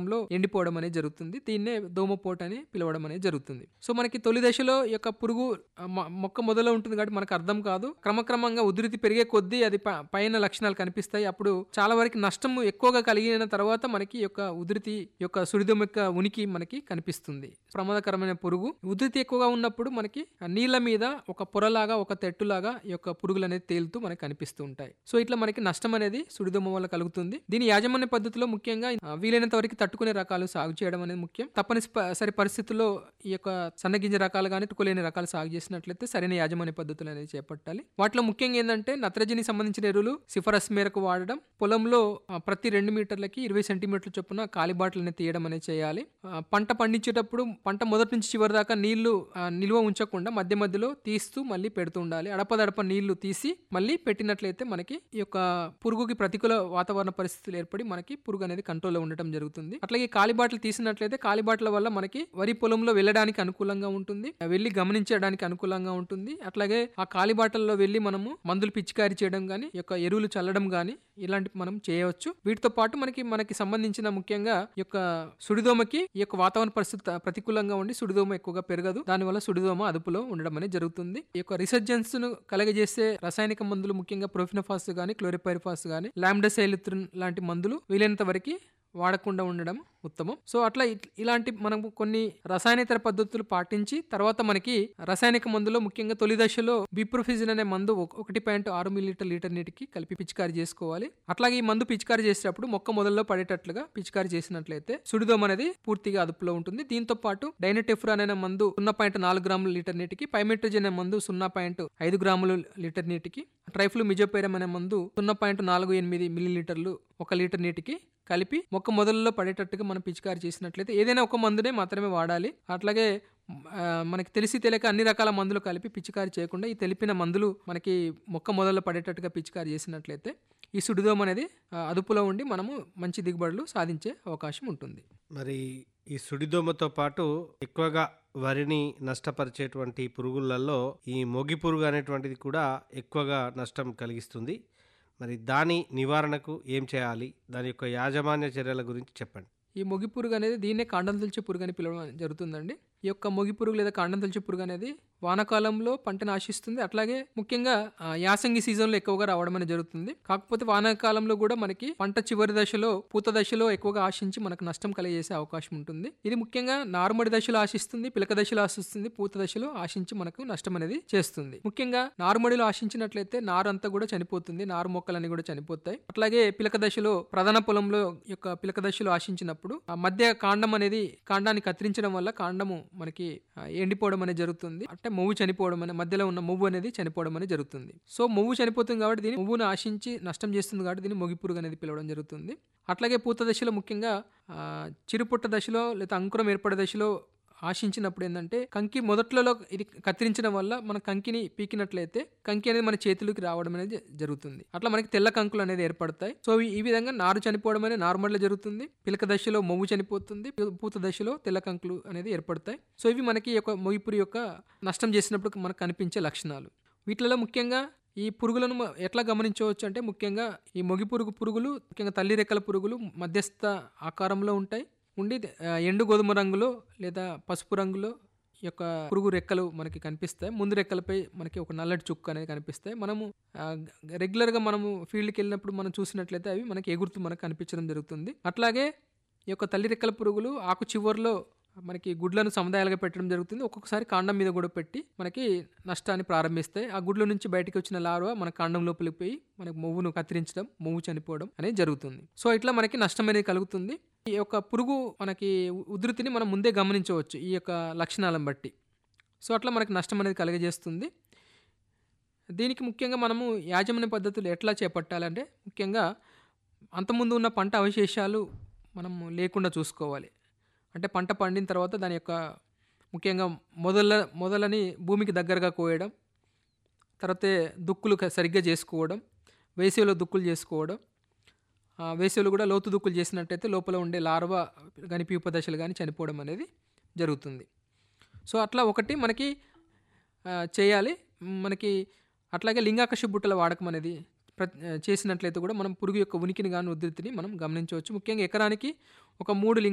లో ఎండిపోవడం అనేది జరుగుతుంది దీన్నే దోమపోటు అని పిలవడం అనేది జరుగుతుంది సో మనకి తొలి దశలో ఈ యొక్క పురుగు ఆ, మొ- మొక్క మొదలో ఉంటుంది కాబట్టి మనకు అర్థం కాదు క్రమక్రమంగా ఉధృతి పెరిగే కొద్దీ అది ప- పైన లక్షణాలు కనిపిస్తాయి అప్పుడు చాలా వరకు నష్టం ఎక్కువగా కలిగిన తర్వాత మనకి ఈ యొక్క ఉధృతి ఈ యొక్క సుడిదోమ యొక్క ఉనికి మనకి కనిపిస్తుంది ప్రమాదకరమైన పురుగు ఉధృతి ఎక్కువగా ఉన్నప్పుడు మనకి ఆ నీళ్ళ మీద ఒక పొరలాగా ఒక తెట్టులాగా ఈ యొక్క పురుగులు అనేది తేలుతూ మనకి కనిపిస్తూ ఉంటాయి సో ఇట్లా మనకి నష్టం అనేది సుడిదోమ వల్ల కలుగుతుంది దీని యాజమాన్య పద్ధతిలో ముఖ్యంగా ఆ, వీలైనంత వరకు తట్టుకునే రకాలు సాగు చేయడం అనేది ముఖ్యం తప్పనిసరి పరిస్థితుల్లో ఈ యొక్క సన్నగింజ రకాలు కానీ తుకులేని రకాలు సాగు చేసినట్లయితే సరైన యాజమాన్య పద్ధతులు అనేది చేపట్టాలి వాటిలో ముఖ్యంగా ఏంటంటే నత్రజని సంబంధించిన ఎరువులు సిఫరస్ మేరకు వాడడం పొలంలో ఆ, ప్రతి రెండు మీటర్లకి ఇరవై సెంటీమీటర్ల చొప్పున కాలిబాటలని తీయడం అనేది చేయాలి ఆ, పంట పండించేటప్పుడు పంట మొదటి నుంచి చివరి దాకా నీళ్లు ఆ, నిల్వ ఉంచకుండా మధ్య మధ్యలో తీస్తూ మళ్ళీ పెడుతూ ఉండాలి అడపదడప నీళ్లు తీసి మళ్ళీ పెట్టినట్లయితే మనకి ఈ యొక్క పురుగుకి ప్రతికూల వాతావరణ పరిస్థితులు ఏర్పడి మనకి పురుగు అనేది కంట్రోల్లో ఉండటం జరుగుతుంది అట్లాగే కాలిబాటలు తీసినట్లయితే కాలిబాటల వల్ల మనకి వరి పొలంలో వెళ్ళడానికి అనుకూలంగా ఉంటుంది వెళ్ళి గమనించడానికి అనుకూలంగా ఉంటుంది అట్లాగే ఆ కాలిబాటల్లో వెళ్ళి మనము మందులు పిచికారీ చేయడం గానీ ఈ యొక్క ఎరువులు చల్లడం గానీ ఇలాంటి మనం చేయవచ్చు వీటితో పాటు మనకి మనకి సంబంధించిన ముఖ్యంగా ఈ యొక్క సుడిదోమకి ఈ యొక్క వాతావరణ పరిస్థితి ప్రతికూలంగా ఉండి సుడిదోమ ఎక్కువగా పెరగదు దానివల్ల సుడిదోమ అదుపులో ఉండడం అనేది జరుగుతుంది ఈ యొక్క రిసర్జెన్స్ ను కలగజేసే రసాయనిక మందులు ముఖ్యంగా ప్రొఫినఫాస్ గానీ క్లోరిపైరిఫాస్ గానీ లాంబ్డసైలిత్రిన్ లాంటి మందులు వీలైనంత వరకు వాడకుండా ఉండడం ఉత్తమం సో అట్లా ఇట్- ఇలాంటి మనం కొన్ని రసాయనేతర పద్ధతులు పాటించి తర్వాత మనకి రసాయనిక మందులో ముఖ్యంగా తొలి దశలో బిప్రోఫిజిన్ అనే మందు ఒక- ఒకటి పాయింట్ ఆరు మిల్లీలీటర్ లీటర్ నీటికి కలిపి పిచికారి చేసుకోవాలి అట్లాగే ఈ మందు పిచికారి చేసేటప్పుడు మొక్క మొదల్లో పడేటట్లుగా పిచికారి చేసినట్లయితే సుడిదోమ అనేది పూర్తిగా అదుపులో ఉంటుంది దీంతో పాటు డైనటెఫ్రాన్ అనే మందు సున్నా పాయింట్ నాలుగు గ్రాముల లీటర్ నీటికి పైమెట్రోజన్ అనే మందు సున్నా పాయింట్ ఐదు గ్రాములు లీటర్ నీటికి ట్రైఫ్లు మిజోపేరం అనే మందు సున్నా పాయింట్ నాలుగు ఎనిమిది మిల్లీ లీటర్లు ఒక లీటర్ నీటికి కలిపి మొక్క మొదల్లో పడేటట్టుగా మనం పిచికారి చేసినట్లయితే ఏదైనా ఒక మందునే మాత్రమే వాడాలి అట్లాగే ఆ, మనకి తెలిసి తెలియక అన్ని రకాల మందులు కలిపి పిచికారి చేయకుండా ఈ తెలిపిన మందులు మనకి మొక్క మొదల్లో పడేటట్టుగా పిచికారి చేసినట్లయితే ఈ సుడిదోమ అనేది ఆ, అదుపులో ఉండి మనము మంచి దిగుబడులు సాధించే అవకాశం ఉంటుంది మరి ఈ సుడిదోమతో పాటు ఎక్కువగా వరిని నష్టపరిచేటువంటి పురుగులలో ఈ మొగి పురుగు అనేటువంటిది కూడా ఎక్కువగా నష్టం కలిగిస్తుంది మరి దాని నివారణకు ఏం చేయాలి దాని యొక్క యాజమాన్య చర్యల గురించి చెప్పండి ఈ మొగి పురుగు అనేది దీన్నే కాండం తుల్చే పురుగు అని పిలవడం జరుగుతుందండి ఈ యొక్క మొగి పురుగు లేదా కాండం తుల్చే పురుగు అనేది వానాకాలంలో పంటను ఆశిస్తుంది అట్లాగే ముఖ్యంగా ఆ, యాసంగి సీజన్లో ఎక్కువగా రావడం అనేది జరుగుతుంది కాకపోతే వానాకాలంలో కూడా మనకి పంట చివరి దశలో పూత దశలో ఎక్కువగా ఆశించి మనకు నష్టం కలిగజేసే అవకాశం ఉంటుంది ఇది ముఖ్యంగా నారుమడి దశలో ఆశిస్తుంది పిలక దశలో ఆశిస్తుంది పూత దశలో ఆశించి మనకు నష్టం అనేది చేస్తుంది ముఖ్యంగా నారుమడిలో ఆశించినట్లయితే నారు అంతా కూడా చనిపోతుంది నారు మొక్కలన్నీ కూడా చనిపోతాయి అట్లాగే పిలక దశలో ప్రధాన పొలంలో యొక్క పిలక దశలో ఆశించినప్పుడు ఆ మధ్య కాండం అనేది కాండాన్ని కత్తిరించడం వల్ల కాండము మనకి ఆ, ఎండిపోవడం అనేది జరుగుతుంది అంటే మొవ్వు చనిపోవడం అనే మధ్యలో ఉన్న మొవ్వు అనేది చనిపోవడం అనేది జరుగుతుంది సో మొవ్వు చనిపోతుంది కాబట్టి దీన్ని మొవ్వును ఆశించి నష్టం చేస్తుంది కాబట్టి దీన్ని మొగి పురుగు అనేది పిలవడం జరుగుతుంది అట్లాగే పూత దశలో ముఖ్యంగా ఆ, చిరుపుట్ట దశలో లేదా అంకురం ఏర్పడే దశలో ఆశించినప్పుడు ఏంటంటే కంకి మొదట్లలో ఇది కత్తిరించడం వల్ల మన కంకిని పీకినట్లయితే కంకి అనేది మన చేతులకి రావడం అనేది జరుగుతుంది అట్లా మనకి తెల్ల కంకులు అనేది ఏర్పడతాయి సో ఈ- ఈ విధంగా నారు చనిపోవడం అనేది నార్మల్ జరుగుతుంది పిలక దశలో మొవ్వు చనిపోతుంది పూత దశలో తెల్ల కంకులు అనేది ఏర్పడతాయి సో ఇవి మనకి ఈ యొక్క మొగిపురి యొక్క నష్టం చేసినప్పుడు మనకు కనిపించే లక్షణాలు వీటిలో ముఖ్యంగా ఈ పురుగులను మ- ఎట్లా గమనించవచ్చు అంటే ముఖ్యంగా ఈ మొగి పురుగు పురుగులు ముఖ్యంగా తల్లి రెక్కల పురుగులు మధ్యస్థ ఆకారంలో ఉంటాయి ఉండి ఆ, ఎండు గోధుమ రంగులో లేదా పసుపు రంగులో ఈ యొక్క పురుగు రెక్కలు మనకి కనిపిస్తాయి ముందు రెక్కలపై మనకి ఒక నల్లటి చుక్క అనేది కనిపిస్తాయి మనము ఆ, గ- రెగ్యులర్గా మనము ఫీల్డ్కి వెళ్ళినప్పుడు మనం చూసినట్లయితే అవి మనకి ఎగురుతూ మనకు కనిపించడం జరుగుతుంది అట్లాగే ఈ యొక్క తల్లి రెక్కల పురుగులు ఆకు చివర్లో మనకి గుడ్లను సముదాయాలుగా పెట్టడం జరుగుతుంది ఒక్కొక్కసారి కాండం మీద కూడా పెట్టి మనకి నష్టాన్ని ప్రారంభిస్తాయి ఆ గుడ్ల నుంచి బయటికి వచ్చిన లార్వా మన కాండం లోపలికి పోయి మనకి మొవ్వును కత్తిరించడం మొవ్వు చనిపోవడం అనేది జరుగుతుంది సో ఇట్లా మనకి నష్టం అనేది కలుగుతుంది ఈ యొక్క పురుగు మనకి ఉ- ఉధృతిని మనం ముందే గమనించవచ్చు ఈ యొక్క లక్షణాలను బట్టి సో అట్లా మనకి నష్టం అనేది కలుగజేస్తుంది దీనికి ముఖ్యంగా మనము యాజమాన్య పద్ధతులు ఎట్లా చేపట్టాలంటే ముఖ్యంగా అంతకుముందు ఉన్న పంట అవశేషాలు మనము లేకుండా చూసుకోవాలి అంటే పంట పండిన తర్వాత దాని యొక్క ముఖ్యంగా మొదల మొదలని భూమికి దగ్గరగా కోయడం తర్వాత దుక్కులు క- సరిగ్గా చేసుకోవడం వేసవిలో దుక్కులు చేసుకోవడం ఆ, వేసవిలో కూడా లోతు దుక్కులు చేసినట్టయితే లోపల ఉండే లార్వా కానీ పీప దశలు కానీ చనిపోవడం అనేది జరుగుతుంది సో అట్లా ఒకటి మనకి ఆ, చేయాలి మ్, మనకి అట్లాగే లింగాకర్ష బుట్టల వాడకం అనేది ప్ర చేసినట్లయితే కూడా మనం పురుగు యొక్క ఉనికిని కానీ ఉధృతిని మనం గమనించవచ్చు ముఖ్యంగా ఎకరానికి ఒక మూడు లింగ